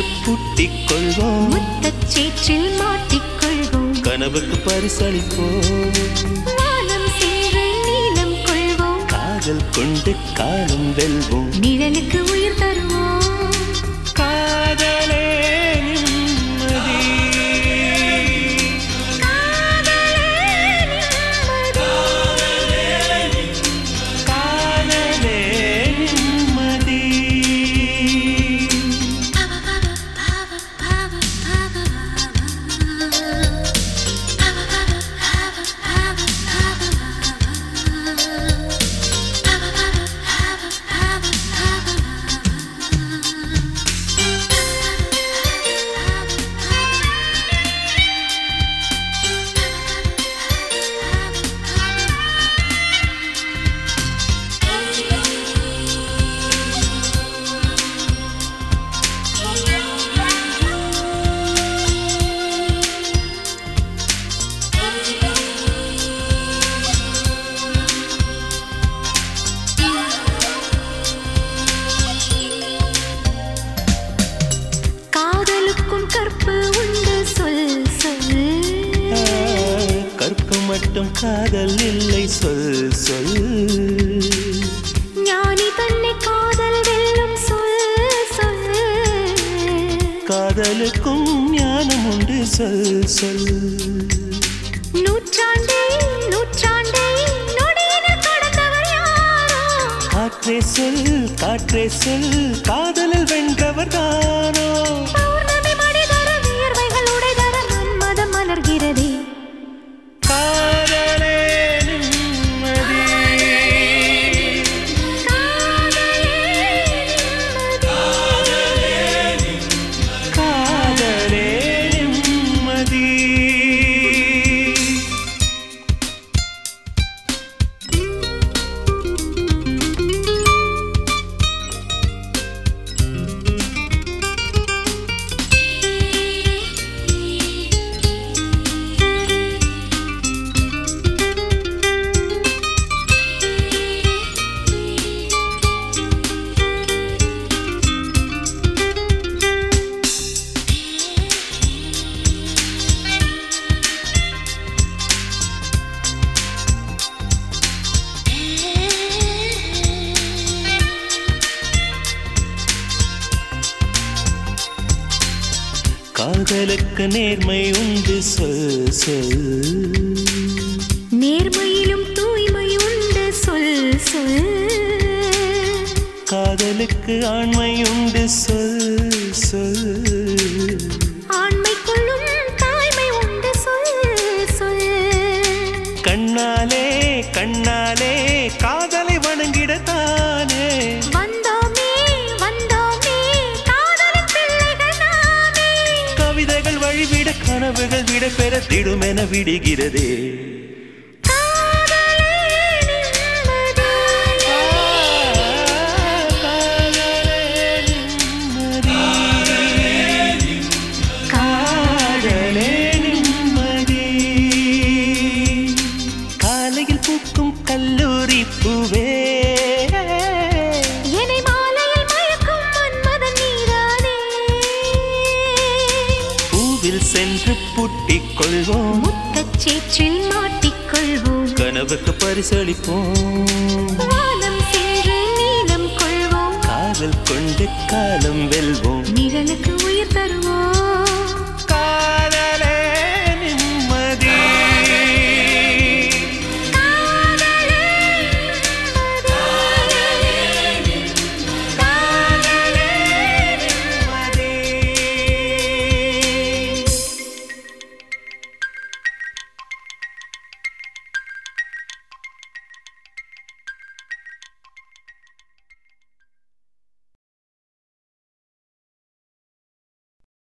பூட்டிக் கொள்வோம் முத்தச் சேற்றில் மாட்டிக்கொள்வோம் கனவுக்கு பரிசளிப்போம் வானம் சென்று நீளம் கொள்வோம் காதல் கொண்டு காலம் வெல்வோம் நிழலுக்கு உயிர் தருவோம் காதலே நிம்மதி காதலே நிம்மதி காதலுக்கும் கற்பு உண்டு சொல் சொல் கற்பு மட்டும் காதல் இல்லை சொல் சொல் ஞானி தன்னை காதல் வெல்லும் சொல் சொல் காதலுக்கும் ஞானம் உண்டு சொல் சொல் நூற்றாண்டே நூற்றாண்டே நொடியின கடந்தவர் யாரோ காற்றே சொல் காற்றே சொல் காதலில் வென்றவர் தானோ பௌர்ணமி மடிதர வியர்வைகள் உடைதர மன்மதம் மலர்கிறதே காதலே நிம்மதி காதலே நிம்மதி காதலுக்கு நேர்மை உண்டு சொல் சொல் நேர்மையிலும் தூய்மை உண்டு சொல் சொல் காதலுக்கு ஆண்மை உண்டு சொல் சொல் ஆண்மைக்குள்ளும் தாய்மை உண்டு சொல் சொல் கண்ணாலே கண்ணாலே காதலை வணங்கிடத்தானே வந்தோமே வந்தோமே காதலின் பிள்ளைகள் நாமே கவிதைகள் வழிவிட கனவுகள் விட பெற திடுமென விடுகிறதே காதலே நிம்மதி. காதலே நிம்மதி. காலையில் பூக்கும் கல்லூரி பூவே என்னை மாலையில் மயக்கும் மன்மதன் நீதானே பூவில் சென்று பூட்டிக் கொள்வோம் முத்தச் சேற்றில் மாட்டிக்கொள்வோம் கனவுக்கு பரிசளிப்போம் வானம் சென்று நீளம் கொள்வோம் காதல் கொண்டு காலம் வெல்வோம் நிழலுக்கு